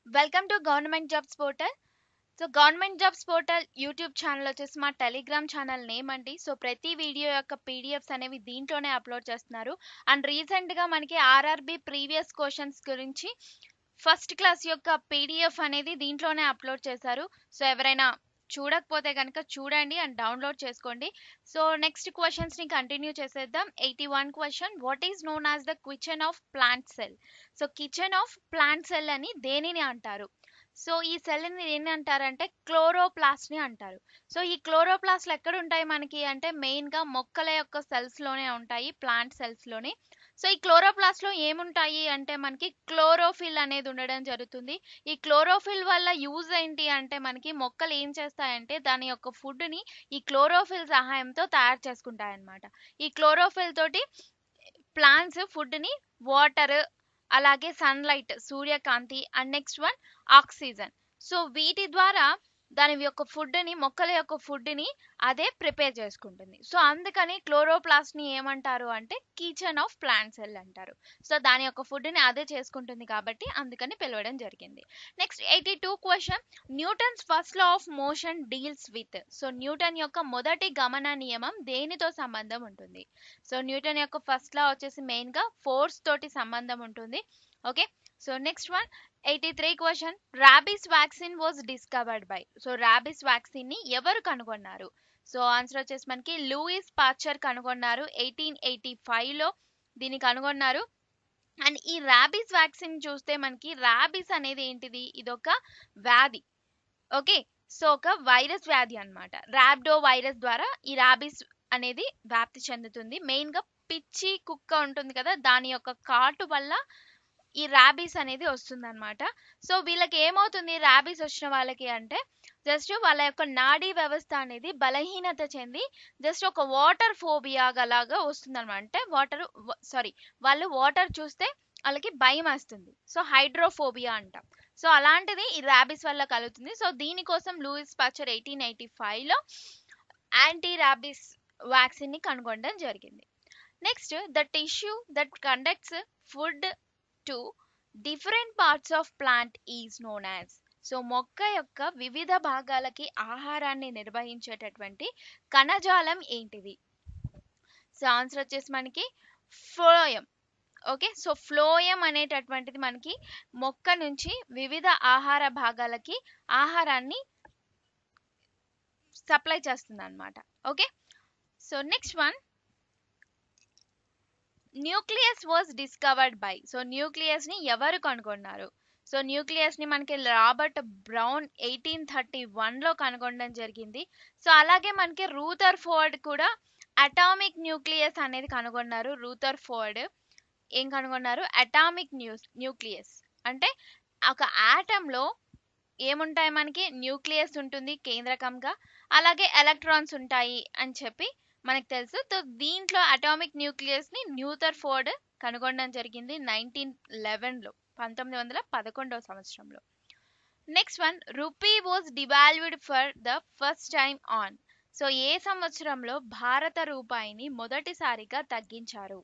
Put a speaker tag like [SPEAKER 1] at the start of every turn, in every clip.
[SPEAKER 1] welcome to government jobs portal so government jobs portal YouTube channel వచ్చేసి మా Telegram channel name అండి so ప్రతి video యొక్క PDFs అనేవి దీంట్లోనే అప్లోడ్ చేస్తున్నారు అండ్ రీసెంట్గా మనకి ఆర్ఆర్బి ప్రీవియస్ క్వశ్చన్స్ గురించి ఫస్ట్ క్లాస్ యొక్క పీడిఎఫ్ అనేది దీంట్లోనే అప్లోడ్ చేశారు సో ఎవరైనా చూడకపోతే కనుక చూడండి అండ్ డౌన్లోడ్ చేసుకోండి సో నెక్స్ట్ క్వశ్చన్స్ ని కంటిన్యూ చేసేద్దాం eighty one question what is known as the kitchen of plant cell so kitchen of plant cell అని దేనిని అంటారు సో ఈ సెల్ ని ఏం అంటారంటే క్లోరోప్లాస్ట్ ని అంటారు సో ఈ క్లోరోప్లాస్ట్లు ఎక్కడ ఉంటాయి మనకి అంటే మెయిన్ గా మొక్కల యొక్క సెల్స్ లోనే ఉంటాయి ప్లాంట్ సెల్స్ లోనే సో ఈ క్లోరోప్లాస్ట్ లో ఏముంటాయి అంటే మనకి క్లోరోఫిల్ అనేది ఉండడం జరుగుతుంది ఈ క్లోరోఫిల్ వల్ల యూజ్ ఏంటి అంటే మనకి మొక్కలు ఏం చేస్తాయంటే దాని యొక్క ఫుడ్ ని ఈ క్లోరోఫిల్ సహాయంతో తయారు చేసుకుంటాయి అన్నమాట ఈ క్లోరోఫిల్ తోటి ప్లాంట్స్ ఫుడ్ ని వాటర్ అలాగే సన్లైట్ సూర్యకాంతి and next one oxygen so వీటి ద్వారా దాని యొక్క ఫుడ్ ని మొక్కల యొక్క ఫుడ్ ని అదే ప్రిపేర్ చేసుకుంటుంది సో అందుకని క్లోరోప్లాస్ట్ ని ఏమంటారు అంటే కిచెన్ ఆఫ్ ప్లాంట్ సెల్ అంటారు సో దాని యొక్క ఫుడ్ ని అదే చేసుకుంటుంది కాబట్టి అందుకని పిలవడం జరిగింది next eighty two question Newton's first law of motion deals with so Newton యొక్క మొదటి గమన నియమం దేనితో సంబంధం ఉంటుంది సో న్యూటన్ యొక్క ఫస్ట్ లా వచ్చేసి మెయిన్ గా ఫోర్స్ తోటి సంబంధం ఉంటుంది okay so next one eighty three question rabies vaccine was discovered by so rabies vaccine ని ఎవరు కనుగొన్నారు సో ఆన్సర్ వచ్చేసి మనకి లూయిస్ పాచర్ కనుగొన్నారు ఎయిటీన్ ఎయిటీ ఫైవ్ లో దీన్ని కనుగొన్నారు అండ్ ఈ ర్యాబిస్ వ్యాక్సిన్ చూస్తే మనకి ర్యాబిస్ అనేది ఏంటిది ఇదొక వ్యాధి ఓకే సో ఒక వైరస్ వ్యాధి అనమాట ర్యాబ్డో వైరస్ ద్వారా ఈ ర్యాబిస్ అనేది వ్యాప్తి చెందుతుంది మెయిన్ గా పిచ్చి కుక్క ఉంటుంది కదా దాని యొక్క కాటు వల్ల ఈ ర్యాబీస్ అనేది వస్తుంది అనమాట సో వీళ్ళకి ఏమవుతుంది ర్యాబీస్ వచ్చిన వాళ్ళకి అంటే జస్ట్ వాళ్ళ యొక్క నాడీ వ్యవస్థ అనేది బలహీనత చెంది జస్ట్ ఒక వాటర్ ఫోబియా గలాగా వస్తుంది అనమాట అంటే వాటర్ సారీ వాళ్ళు వాటర్ చూస్తే వాళ్ళకి భయం వస్తుంది సో హైడ్రోఫోబియా అంటాం సో అలాంటిది ఈ ర్యాబీస్ వల్ల కలుగుతుంది సో దీనికోసం లూయిస్ పాచర్ ఎయిటీన్ ఎయిటీ ఫైవ్లో యాంటీ ర్యాబీస్ వ్యాక్సిన్ని కనుగొనడం జరిగింది next the tissue that conducts food to different parts of plant is known as so మొక్క యొక్క వివిధ భాగాలకి ఆహారాన్ని నిర్వహించేటటువంటి కణజాలం ఏంటిది సో ఆన్సర్ వచ్చేసి మనకి ఫ్లోయం ఓకే సో ఫ్లోయం అనేటటువంటిది మనకి మొక్క నుంచి వివిధ ఆహార భాగాలకి ఆహారాన్ని సప్లై చేస్తుంది అనమాట okay so next one nucleus was discovered by so nucleus ని ఎవరు కనుగొన్నారు సో న్యూక్లియస్ ని మనకి Robert Brown eighteen thirty one లో కనుగొనడం జరిగింది సో అలాగే మనకి రూథర్ ఫోర్డ్ కూడా అటామిక్ న్యూక్లియస్ అనేది కనుగొన్నారు రూథర్ ఫోర్డ్ ఏం కనుగొన్నారు అటామిక్ న్యూస్ న్యూక్లియస్ అంటే ఒక ఆటమ్ లో ఏముంటాయి మనకి న్యూక్లియస్ ఉంటుంది కేంద్రకంగా అలాగే ఎలక్ట్రాన్స్ ఉంటాయి అని చెప్పి మనకు తెలుసు సో దీంట్లో అటామిక్ న్యూక్లియస్ ని న్యూథర్ ఫోర్డ్ కనుగొనడం జరిగింది నైన్టీన్ లెవెన్లో పంతొమ్మిది వందల పదకొండవ సంవత్సరంలో next one rupee was devalued for the first time on so ఏ సంవత్సరంలో భారత రూపాయిని మొదటిసారిగా తగ్గించారు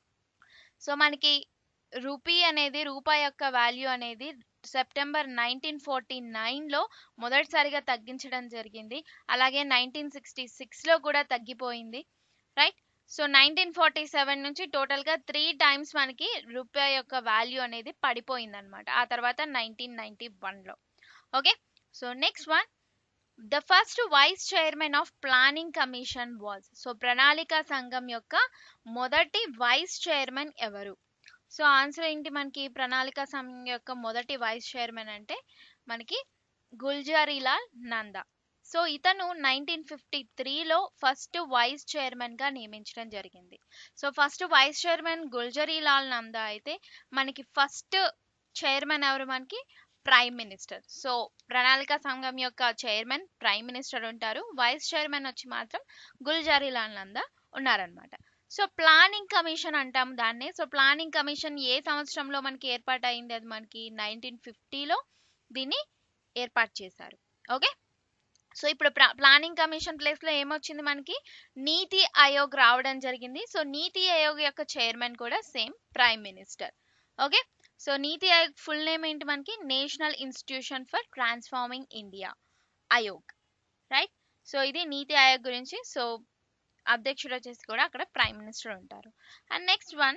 [SPEAKER 1] సో మనకి రూపీ అనేది రూపాయి యొక్క వాల్యూ అనేది సెప్టెంబర్ నైన్టీన్ ఫార్టీ నైన్లో మొదటిసారిగా తగ్గించడం జరిగింది అలాగే నైన్టీన్ సిక్స్టీ సిక్స్లో కూడా తగ్గిపోయింది right so nineteen forty seven నుంచి టోటల్గా త్రీ టైమ్స్ మనకి రూపాయి యొక్క వాల్యూ అనేది పడిపోయింది అనమాట ఆ తర్వాత నైన్టీన్ నైన్టీ వన్లో okay so next one the first vice chairman of planning commission was so ప్రణాళిక సంఘం యొక్క మొదటి వైస్ చైర్మన్ ఎవరు సో ఆన్సర్ ఏంటి మనకి ప్రణాళిక సంఘం యొక్క మొదటి వైస్ చైర్మన్ అంటే మనకి గుల్జారీలాల్ నందా సో ఇతను నైన్టీన్ ఫిఫ్టీ త్రీలో ఫస్ట్ వైస్ చైర్మన్ గా నియమించడం జరిగింది so first vice chairman Gulzarilal Nanda అయితే మనకి ఫస్ట్ చైర్మన్ ఎవరు మనకి ప్రైమ్ మినిస్టర్ సో ప్రణాళిక సంఘం యొక్క చైర్మన్ ప్రైమ్ మినిస్టర్ ఉంటారు వైస్ చైర్మన్ వచ్చి మాత్రం గుల్జారీలాల్ నందా ఉన్నారనమాట సో ప్లానింగ్ కమిషన్ అంటాం దాన్ని సో ప్లానింగ్ కమిషన్ ఏ సంవత్సరంలో మనకి ఏర్పాటు అయింది అది మనకి నైన్టీన్ ఫిఫ్టీలో దీన్ని ఏర్పాటు చేశారు ఓకే సో ఇప్పుడు ప్లానింగ్ కమిషన్ ప్లేస్ లో ఏమొచ్చింది మనకి నీతి ఆయోగ్ రావడం జరిగింది సో నీతి ఆయోగ్ యొక్క చైర్మన్ కూడా same prime minister okay so NITI Aayog full name ఏంటి మనకి national institution for transforming India Aayog right so ఇది నీతి ఆయోగ్ గురించి సో అధ్యక్షుడు వచ్చేసి కూడా అక్కడ ప్రైమ్ మినిస్టర్ ఉంటారు and next one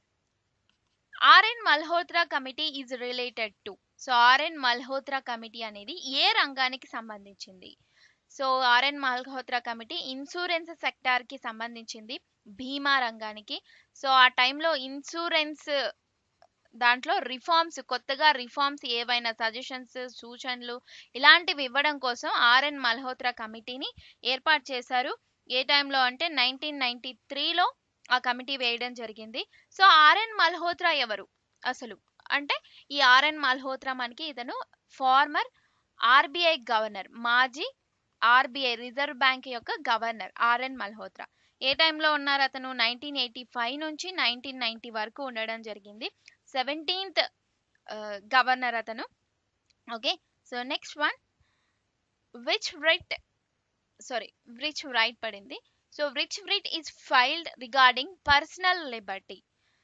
[SPEAKER 1] RN Malhotra committee is related to so RN Malhotra committee అనేది ఏ రంగానికి సంబంధించింది so RN Malhotra committee insurance sector కి సంబంధించింది బీమా రంగానికి సో ఆ టైంలో ఇన్సూరెన్స్ దాంట్లో రిఫార్మ్స్ కొత్తగా రిఫార్మ్స్ ఏవైనా సజెషన్స్ సూచనలు ఇలాంటివి ఇవ్వడం కోసం ఆర్ఎన్ మల్హోత్రా కమిటీని ఏర్పాటు చేశారు ఏ టైంలో అంటే నైన్టీన్ నైన్టీ త్రీలో ఆ కమిటీ వేయడం జరిగింది సో ఆర్ఎన్ మల్హోత్రా ఎవరు అసలు అంటే ఈ ఆర్ఎన్ మల్హోత్రా మనకి ఇతను ఫార్మర్ ఆర్బీఐ గవర్నర్ మాజీ ఆర్బీఐ రిజర్వ్ బ్యాంక్ యొక్క గవర్నర్ ఆర్ఎన్ మల్హోత్రా ఏ టైంలో ఉన్నారు అతను నైన్టీన్ ఎయిటీ ఫైవ్ నుంచి నైన్టీన్ నైన్టీ వరకు ఉండడం జరిగింది సెవెంటీన్త్ గవర్నర్ అతను okay so next one which writ sorry which writ పడింది so which writ is filed regarding personal liberty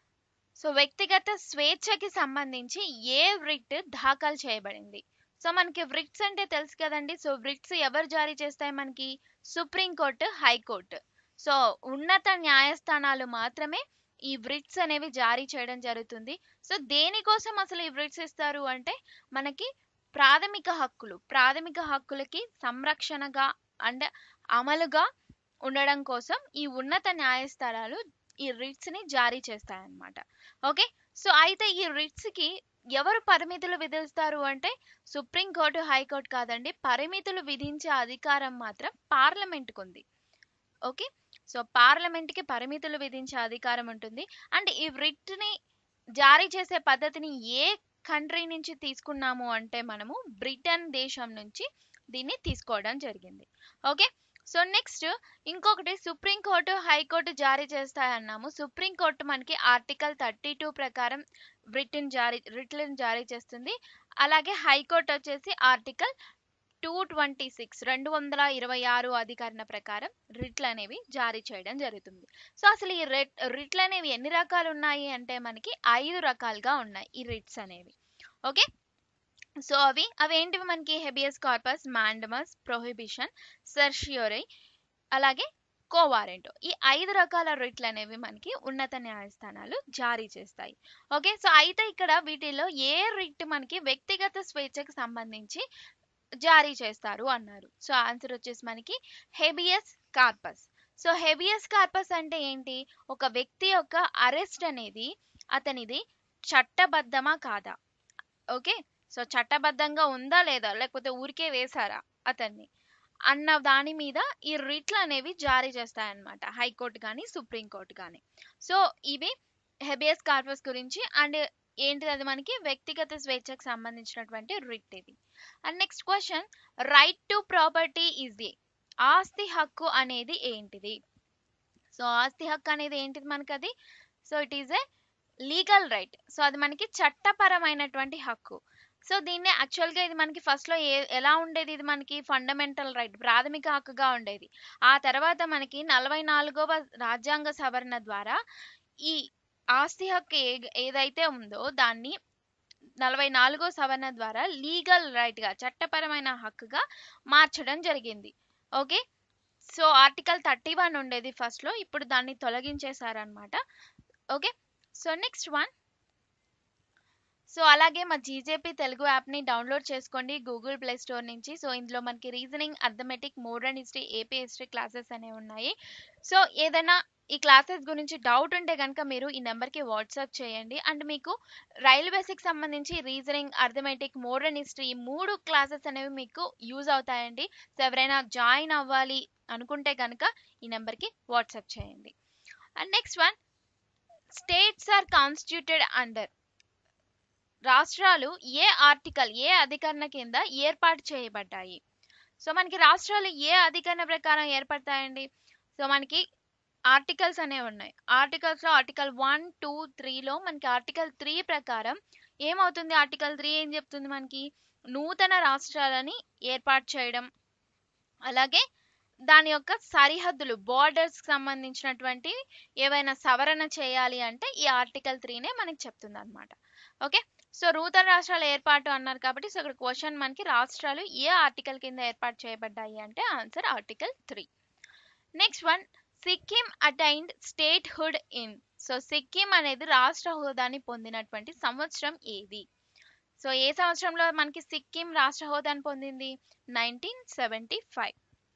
[SPEAKER 1] so వ్యక్తిగత స్వేచ్ఛకి సంబంధించి ఏ రిట్ దాఖలు చేయబడింది సో మనకి వ్రిట్స్ అంటే తెలుసు కదండి సో వ్రిట్స్ ఎవరు జారీ చేస్తాయి మనకి సుప్రీంకోర్టు హైకోర్టు సో ఉన్నత న్యాయస్థానాలు మాత్రమే ఈ వ్రిట్స్ అనేవి జారీ చేయడం జరుగుతుంది సో దేనికోసం అసలు ఈ వ్రిట్స్ ఇస్తారు అంటే మనకి ప్రాథమిక హక్కులు ప్రాథమిక హక్కులకి సంరక్షణగా అండ్ అమలుగా ఉండడం కోసం ఈ ఉన్నత న్యాయస్థానాలు ఈ రిట్స్ ని జారీ చేస్తాయన్నమాట ఓకే సో అయితే ఈ రిట్స్ కి ఎవరు పరిమితులు విధిస్తారు అంటే సుప్రీంకోర్టు హైకోర్టు కాదండి పరిమితులు విధించే అధికారం మాత్రం పార్లమెంట్కు ఉంది ఓకే సో పార్లమెంట్కి పరిమితులు విధించే అధికారం ఉంటుంది అండ్ ఈ రిట్ని జారీ చేసే పద్ధతిని ఏ కంట్రీ నుంచి తీసుకున్నాము అంటే మనము బ్రిటన్ దేశం నుంచి దీన్ని తీసుకోవడం జరిగింది ఓకే సో నెక్స్ట్ ఇంకొకటి సుప్రీంకోర్టు హైకోర్టు జారీ చేస్తాయన్నాము సుప్రీంకోర్టు మనకి ఆర్టికల్ థర్టీ టూ ప్రకారం రిటర్న్ జారీ రిట్లను జారీ చేస్తుంది అలాగే హైకోర్టు వచ్చేసి ఆర్టికల్ టూ ట్వంటీ సిక్స్ రెండు వందల ఇరవై ఆరు అధికరణ ప్రకారం రిట్లు అనేవి జారీ చేయడం జరుగుతుంది సో అసలు ఈ రిట్ రిట్లు అనేవి ఎన్ని రకాలు ఉన్నాయి అంటే మనకి ఐదు రకాలుగా ఉన్నాయి ఈ రిట్స్ అనేవి ఓకే సో అవి అవి ఏంటివి మనకి habeas corpus mandamus prohibition certiorari అలాగే కోవారెంటో ఈ ఐదు రకాల రిట్లు అనేవి మనకి ఉన్నత న్యాయస్థానాలు జారీ చేస్తాయి ఓకే సో అయితే ఇక్కడ వీటిలో ఏ రిట్ మనకి వ్యక్తిగత స్వేచ్ఛకు సంబంధించి జారీ చేస్తారు అన్నారు సో ఆన్సర్ వచ్చేసి మనకి habeas corpus so habeas corpus అంటే ఏంటి ఒక వ్యక్తి యొక్క అరెస్ట్ అనేది అతనిది చట్టబద్ధమా కాదా ఓకే సో చట్టబద్ధంగా ఉందా లేదా లేకపోతే ఊరికే వేశారా అతన్ని అన్న దాని మీద ఈ రిట్లు అనేవి జారీ చేస్తాయన్నమాట హైకోర్టు కానీ సుప్రీంకోర్టు కానీ సో ఇవి హెబియస్ కార్పస్ గురించి అండ్ ఏంటిది అది మనకి వ్యక్తిగత స్వేచ్ఛకు సంబంధించినటువంటి రిట్ ఇది and next question right to property is the ఆస్తి హక్కు అనేది ఏంటిది సో ఆస్తి హక్కు అనేది ఏంటిది మనకి అది so it is a legal right so అది మనకి చట్టపరమైనటువంటి హక్కు సో దీన్ని యాక్చువల్గా ఇది మనకి ఫస్ట్లో ఏ ఎలా ఉండేది ఇది మనకి ఫండమెంటల్ రైట్ ప్రాథమిక హక్కుగా ఉండేది ఆ తర్వాత మనకి నలభై నాలుగవ రాజ్యాంగ సవరణ ద్వారా ఈ ఆస్తి హక్కు ఏ ఏదైతే ఉందో దాన్ని నలభై నాలుగో సవరణ ద్వారా లీగల్ రైట్గా చట్టపరమైన హక్కుగా మార్చడం జరిగింది okay so article thirty one ఉండేది ఫస్ట్లో ఇప్పుడు దాన్ని తొలగించేశారనమాట okay so next one so అలాగే మా జీజేపీ తెలుగు యాప్ని డౌన్లోడ్ చేసుకోండి గూగుల్ ప్లే స్టోర్ నుంచి సో ఇందులో మనకి reasoning arithmetic modern history AP history classes అనేవి ఉన్నాయి సో ఏదైనా ఈ క్లాసెస్ గురించి డౌట్ ఉంటే కనుక మీరు ఈ నెంబర్కి వాట్సాప్ చేయండి అండ్ మీకు రైల్వేస్కి సంబంధించి రీజనింగ్ అర్థమెటిక్ మోడర్న్ హిస్టరీ ఈ మూడు క్లాసెస్ అనేవి మీకు యూజ్ అవుతాయండి సో ఎవరైనా జాయిన్ అవ్వాలి అనుకుంటే కనుక ఈ నెంబర్కి వాట్సాప్ చేయండి and next one states are constituted under రాష్ట్రాలు ఏ ఆర్టికల్ ఏ అధికరణ కింద ఏర్పాటు చేయబడ్డాయి సో మనకి రాష్ట్రాలు ఏ అధికరణ ప్రకారం ఏర్పడతాయండి సో మనకి ఆర్టికల్స్ అనేవి ఉన్నాయి ఆర్టికల్స్లో ఆర్టికల్ వన్ టూ త్రీలో మనకి ఆర్టికల్ త్రీ ప్రకారం ఏమవుతుంది ఆర్టికల్ త్రీ ఏం చెప్తుంది మనకి నూతన రాష్ట్రాలని ఏర్పాటు చేయడం అలాగే దాని యొక్క సరిహద్దులు బార్డర్స్ సంబంధించినటువంటి ఏవైనా సవరణ చేయాలి అంటే ఈ ఆర్టికల్ త్రీనే మనకి చెప్తుంది అనమాట ఓకే సో నూతన రాష్ట్రాల ఏర్పాటు అన్నారు కాబట్టి సో ఇక్కడ క్వశ్చన్ మనకి రాష్ట్రాలు ఏ ఆర్టికల్ కింద ఏర్పాటు చేయబడ్డాయి అంటే answer article three next one Sikkim attained statehood in so Sikkim అనేది రాష్ట్ర హోదాని పొందినటువంటి సంవత్సరం ఏది సో ఏ సంవత్సరంలో మనకి సిక్కిం రాష్ట్ర హోదాని పొందింది నైన్టీన్ సెవెంటీ ఫైవ్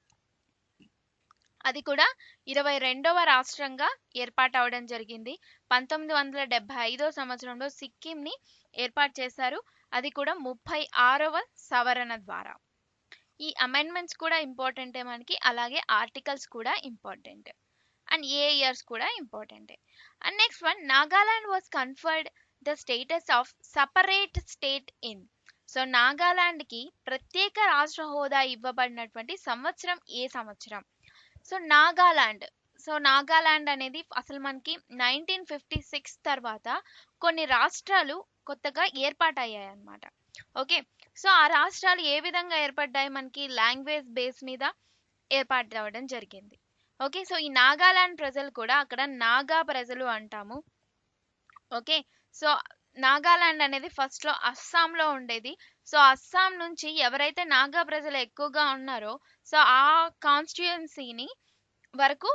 [SPEAKER 1] అది కూడా ఇరవై రెండవ రాష్ట్రంగా ఏర్పాటు అవడం జరిగింది పంతొమ్మిది వందల డెబ్బై ఐదో సంవత్సరంలో సిక్కింని ఏర్పాటు చేశారు అది కూడా ముప్పై ఆరవ సవరణ ద్వారా ఈ అమెండ్మెంట్స్ కూడా ఇంపార్టెంటే మనకి అలాగే ఆర్టికల్స్ కూడా ఇంపార్టెంట్ అండ్ ఏ ఇయర్స్ కూడా ఇంపార్టెంటే and next one Nagaland was conferred the status of separate state in so నాగాలాండ్కి ప్రత్యేక రాష్ట్ర హోదా ఇవ్వబడినటువంటి సంవత్సరం ఏ సంవత్సరం సో నాగాలాండ్ సో నాగాలాండ్ అనేది అసలు మనకి నైన్టీన్ ఫిఫ్టీ సిక్స్ తర్వాత కొన్ని రాష్ట్రాలు కొత్తగా ఏర్పాటయ్యాయి అన్నమాట ఓకే సో ఆ రాష్ట్రాలు ఏ విధంగా ఏర్పడ్డాయి మనకి లాంగ్వేజ్ బేస్ మీద ఏర్పాటు అవ్వడం జరిగింది ఓకే సో ఈ నాగాలాండ్ ప్రజలు కూడా అక్కడ నాగా ప్రజలు అంటాము ఓకే సో నాగాలాండ్ అనేది ఫస్ట్లో అస్సాంలో ఉండేది సో అస్సాం నుంచి ఎవరైతే నాగా ప్రజలు ఎక్కువగా ఉన్నారో సో ఆ కాన్స్టిట్యుయెన్సీని వరకు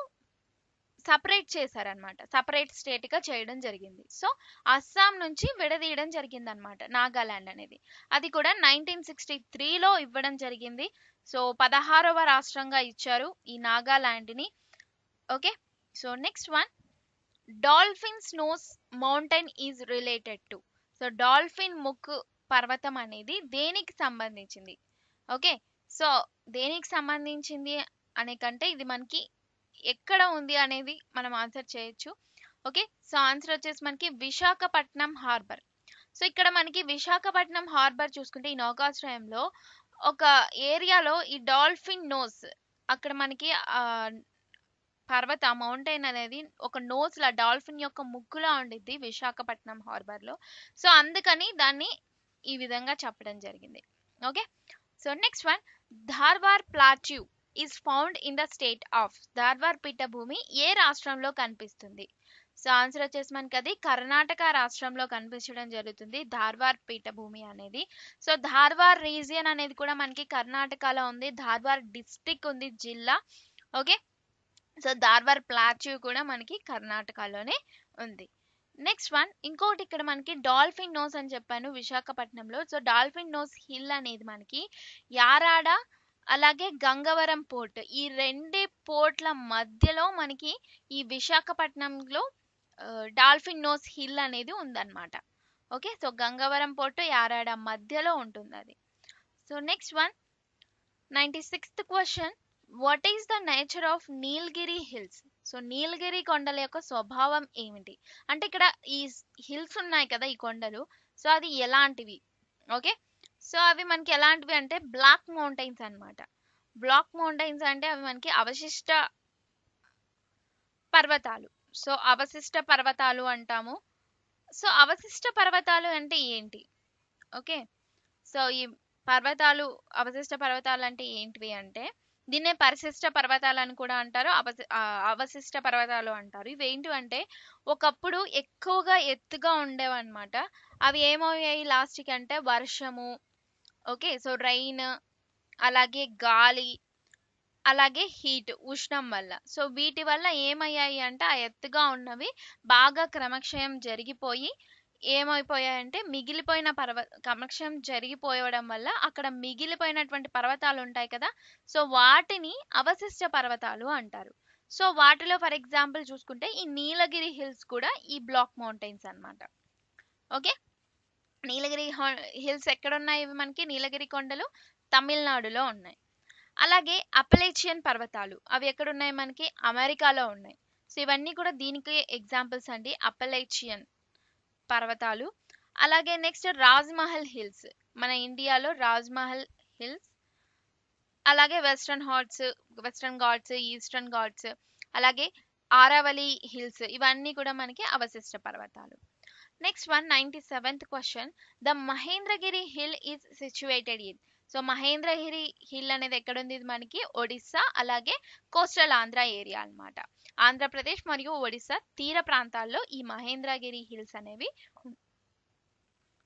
[SPEAKER 1] సపరేట్ చేశారనమాట సపరేట్ స్టేట్గా చేయడం జరిగింది సో అస్సాం నుంచి విడదీయడం జరిగింది అనమాట నాగాలాండ్ అనేది అది కూడా నైన్టీన్ సిక్స్టీ త్రీలో ఇవ్వడం జరిగింది సో పదహారవ రాష్ట్రంగా ఇచ్చారు ఈ నాగాలాండ్ని okay so next one dolphin nose mountain is related to so dolphin ముక్కు పర్వతం అనేది దేనికి సంబంధించింది ఓకే సో దేనికి సంబంధించింది అనే కంటే ఇది మనకి ఎక్కడ ఉంది అనేది మనం ఆన్సర్ చేయొచ్చు ఓకే సో ఆన్సర్ వచ్చేసి మనకి విశాఖపట్నం హార్బర్ సో ఇక్కడ మనకి విశాఖపట్నం హార్బర్ చూసుకుంటే ఈ నౌకాశ్రయంలో ఒక ఏరియాలో ఈ డాల్ఫిన్ నోస్ అక్కడ మనకి ఆ, పర్వత మౌంటైన్ అనేది ఒక నోస్ లా డాల్ఫిన్ యొక్క ముక్కులా ఉండిద్ది విశాఖపట్నం హార్బర్ లో సో అందుకని దాన్ని ఈ విధంగా చెప్పడం జరిగింది okay so next one Dharwar plateau is found in the state of Dharwar పీఠభూమి ఏ రాష్ట్రంలో కనిపిస్తుంది సో ఆన్సర్ వచ్చేసి మనకి అది కర్ణాటక రాష్ట్రంలో కనిపించడం జరుగుతుంది ధార్వార్ పీఠభూమి అనేది సో ధార్వార్ రీజియన్ అనేది కూడా మనకి కర్ణాటకలో ఉంది ధార్వార్ డిస్టిక్ ఉంది జిల్లా ఓకే సో ధార్వార్ ప్లాట్యూ కూడా మనకి కర్ణాటకలోనే ఉంది నెక్స్ట్ వన్ ఇంకోటి ఇక్కడ మనకి డాల్ఫిన్ నోస్ అని చెప్పాను విశాఖపట్నంలో సో డాల్ఫిన్ నోస్ హిల్ అనేది మనకి యారాడ అలాగే గంగవరం పోర్ట్ ఈ రెండే పోర్ట్ల మధ్యలో మనకి ఈ విశాఖపట్నంలో ఆ, డాల్ఫిన్ నోస్ హిల్ అనేది ఉందన్నమాట okay so Gangavaram port Yarada మధ్యలో ఉంటుంది అది so next one ninety sixth question what is the nature of Nilgiri hills so Nilagiri కొండల యొక్క స్వభావం ఏమిటి అంటే ఇక్కడ ఈ హిల్స్ ఉన్నాయి కదా ఈ కొండలు సో అది ఎలాంటివి ఓకే సో అవి మనకి ఎలాంటివి అంటే బ్లాక్ మౌంటైన్స్ అన్నమాట బ్లాక్ మౌంటైన్స్ అంటే అవి మనకి అవశిష్ట పర్వతాలు సో అవశిష్ట పర్వతాలు అంటాము సో అవశిష్ట పర్వతాలు అంటే ఏంటి ఓకే సో ఈ పర్వతాలు అవశిష్ట పర్వతాలు అంటే ఏంటివి అంటే దీన్నే పరిశిష్ట పర్వతాలు అని కూడా అంటారు అవశి ఆ, అవశిష్ట పర్వతాలు అంటారు ఇవి ఏంటివంటే ఒకప్పుడు ఎక్కువగా ఎత్తుగా ఉండేవన్నమాట అవి ఏమయ్యాయి లాస్ట్కి అంటే వర్షము ఓకే సో రైన్ అలాగే గాలి అలాగే హీట్ ఉష్ణం వల్ల సో వీటి వల్ల ఏమయ్యాయి అంటే ఆ ఎత్తుగా ఉన్నవి బాగా క్రమక్షయం జరిగిపోయి ఏమైపోయాయంటే మిగిలిపోయిన పర్వ క్రమక్షయం జరిగిపోవడం వల్ల అక్కడ మిగిలిపోయినటువంటి పర్వతాలు ఉంటాయి కదా సో వాటిని అవశిష్ట పర్వతాలు అంటారు సో వాటిలో ఫర్ ఎగ్జాంపుల్ చూసుకుంటే ఈ నీలగిరి హిల్స్ కూడా ఈ బ్లాక్ మౌంటైన్స్ అన్నమాట ఓకే నీలగిరి హిల్స్ ఎక్కడ ఉన్నాయి ఇవి మనకి నీలగిరి కొండలు తమిళనాడులో ఉన్నాయి అలాగే అపలేచియన్ పర్వతాలు అవి ఎక్కడ ఉన్నాయి మనకి అమెరికాలో ఉన్నాయి సో ఇవన్నీ కూడా దీనికి ఎగ్జాంపుల్స్ అండి అపలేచియన్ పర్వతాలు అలాగే నెక్స్ట్ రాజ్మహల్ హిల్స్ మన ఇండియాలో రాజ్మహల్ హిల్స్ అలాగే western Ghats western Ghats eastern Ghats అలాగే ఆరావళి హిల్స్ ఇవన్నీ కూడా మనకి అవశిష్ట పర్వతాలు next one ninety seventh question the Mahendragiri hill is situated in so Mahendragiri hill అనేది ఎక్కడుంది ఇది మనకి ఒడిస్సా అలాగే కోస్టల్ ఆంధ్ర ఏరియా అన్నమాట ఆంధ్రప్రదేశ్ మరియు ఒడిస్సా తీర ప్రాంతాల్లో ఈ మహేంద్రగిరి హిల్స్ అనేవి ఉన్-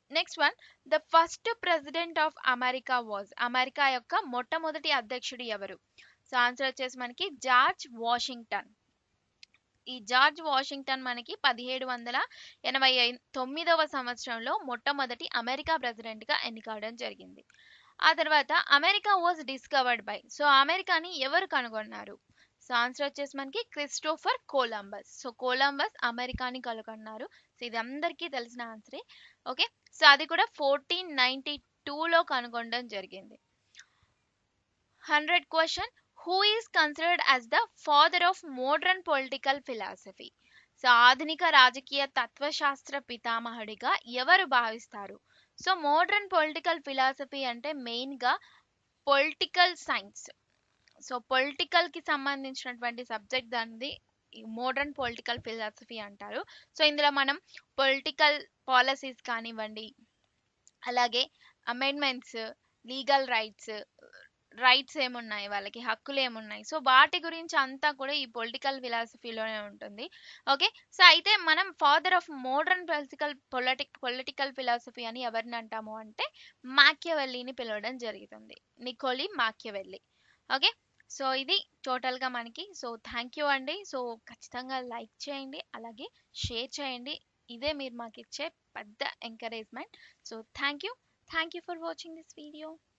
[SPEAKER 1] next one the first president of America was America యొక్క మొట్టమొదటి అధ్యక్షుడు ఎవరు సో ఆన్సర్ వచ్చేసి మనకి జార్జ్ వాషింగ్టన్ ఈ జార్జ్ వాషింగ్టన్ మనకి పదిహేడు వందల ఎనభై ఐ- తొమ్మిదవ సంవత్సరంలో మొట్టమొదటి అమెరికా ప్రెసిడెంట్గా ఎన్నికవడం జరిగింది ఆ తర్వాత America was discovered by so అమెరికాని ఎవరు కనుగొన్నారు సో ఆన్సర్ వచ్చేసి మనకి క్రిస్టోఫర్ కోలంబస్ సో కోలంబస్ అమెరికాని కనుగొన్నారు సో ఇది అందరికీ తెలిసిన ఆన్సరే ఓకే సో అది కూడా ఫోర్టీన్ నైన్టీ టూలో కనుగొనడం జరిగింది hundred question who is considered as the father of modern political philosophy so ఆధునిక రాజకీయ తత్వశాస్త్ర పితామహుడిగా ఎవరు భావిస్తారు సో మోడర్న్ పొలిటికల్ ఫిలాసఫీ అంటే మెయిన్గా పొలిటికల్ సైన్స్ సో పొలిటికల్ కి సంబంధించినటువంటి సబ్జెక్ట్ దానిది మోడర్న్ పొలిటికల్ ఫిలాసఫీ అంటారు సో ఇందులో మనం పొలిటికల్ పాలసీస్ కానివ్వండి అలాగే అమెండ్మెంట్స్ లీగల్ రైట్స్ రైట్స్ ఏమున్నాయి వాళ్ళకి హక్కులు ఏమున్నాయి సో వాటి గురించి అంతా కూడా ఈ పొలిటికల్ ఫిలాసఫీలోనే ఉంటుంది ఓకే సో అయితే మనం father of modern political politic political philosophy అని ఎవరిని అంటాము అంటే మాక్యవెల్లీని పిలవడం జరుగుతుంది నికోలి మాక్యవెల్లి ఓకే సో ఇది టోటల్గా మనకి సో థ్యాంక్ యూ అండి సో ఖచ్చితంగా లైక్ చేయండి అలాగే షేర్ చేయండి ఇదే మీరు మాకు ఇచ్చే పెద్ద encouragement so thank you thank you for watching this video